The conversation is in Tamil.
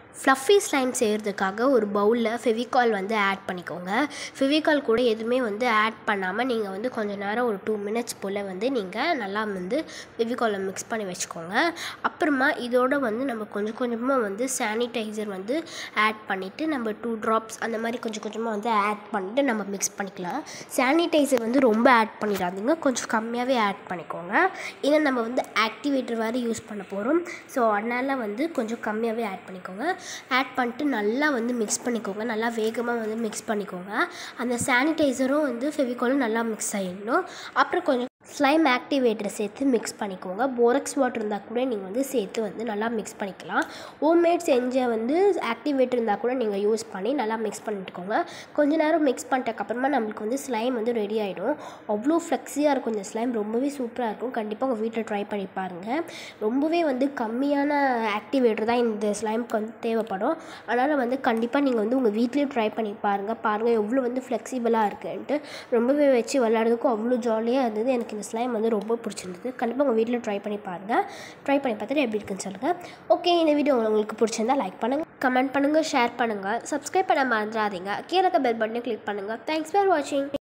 ஃப்ளஃபி ஸ்லைம் செய்கிறதுக்காக ஒரு பவுலில் ஃபெவிகால் வந்து ஆட் பண்ணிக்கோங்க ஃபெவிகால் கூட எதுவுமே வந்து ஆட் பண்ணாமல் நீங்கள் வந்து கொஞ்ச நேரம் ஒரு டூ மினிட்ஸ் போல் வந்து நீங்கள் நல்லா வந்து ஃபெவிகாலை மிக்ஸ் பண்ணி வச்சுக்கோங்க அப்புறமா இதோட வந்து நம்ம கொஞ்சம் கொஞ்சமாக வந்து சானிடைசர் வந்து ஆட் பண்ணிவிட்டு நம்ம டூ ட்ராப்ஸ் அந்த மாதிரி கொஞ்சம் கொஞ்சமாக வந்து ஆட் பண்ணிட்டு நம்ம மிக்ஸ் பண்ணிக்கலாம் சானிடைசர் வந்து ரொம்ப ஆட் பண்ணிடாதீங்க கொஞ்சம் கம்மியாகவே ஆட் பண்ணிக்கோங்க ஏன்னா நம்ம வந்து ஆக்டிவேட்டர் வேறு யூஸ் பண்ண போகிறோம் ஸோ அதனால் வந்து கொஞ்சம் கம்மியாகவே ஆட் பண்ணிக்கோங்க ஆட் பண்ணிட்டு நல்லா வந்து மிக்ஸ் பண்ணிக்கோங்க நல்லா வேகமாக வந்து மிக்ஸ் பண்ணிக்கோங்க அந்த சானிடைசரும் வந்து ஃபெவிகாலும் நல்லா மிக்ஸ் ஆகிடணும் அப்புறம் கொஞ்சம் ஸ்லைம் ஆக்டிவேட்டரை சேர்த்து மிக்ஸ் பண்ணிக்கோங்க போரக்ஸ் வாட்டர் இருந்தால் கூட நீங்கள் வந்து சேர்த்து வந்து நல்லா மிக்ஸ் பண்ணிக்கலாம் ஹோம்மேட் செஞ்ச வந்து ஆக்டிவேட்டர் இருந்தால் கூட நீங்கள் யூஸ் பண்ணி நல்லா மிக்ஸ் பண்ணிட்டுக்கோங்க கொஞ்ச நேரம் மிக்ஸ் பண்ணிட்டக்கப்புறமா நம்மளுக்கு வந்து ஸ்லைம் வந்து ரெடி ஆகிடும் அவ்வளோ ஃப்ளெக்ஸியாக இருக்கும் இந்த ஸ்லைம் ரொம்பவே சூப்பராக இருக்கும் கண்டிப்பாக உங்கள் வீட்டில் ட்ரை பண்ணி பாருங்கள் ரொம்பவே வந்து கம்மியான ஆக்டிவேட்டர் தான் இந்த ஸ்லைம்க்கு வந்து தேவைப்படும் அதனால் வந்து கண்டிப்பாக நீங்கள் வந்து உங்கள் வீட்லேயும் ட்ரை பண்ணி பாருங்கள் பாருங்கள் எவ்வளோ வந்து ஃப்ளெக்சிபிளாக இருக்குன்ட்டு ரொம்பவே வச்சு விளையாடுறதுக்கும் அவ்வளோ ஜாலியாக இருந்தது எனக்கு இந்த ஸ்லைம் வந்து ரொம்ப பிடிச்சிருந்தது கண்டிப்பாக உங்கள் வீட்டில் ட்ரை பண்ணி பாருங்கள் ட்ரை பண்ணி பார்த்துட்டு எப்படி இருக்குன்னு சொல்லுங்கள் ஓகே இந்த வீடியோ உங்களுக்கு பிடிச்சிருந்தா லைக் பண்ணுங்கள் கமெண்ட் பண்ணுங்கள் ஷேர் பண்ணுங்கள் சப்ஸ்கிரைப் பண்ண மறந்துடாதீங்க கீழே பெல் பட்டனை கிளிக் பண்ணுங்கள் தேங்க்ஸ் ஃபார் வாட்சிங்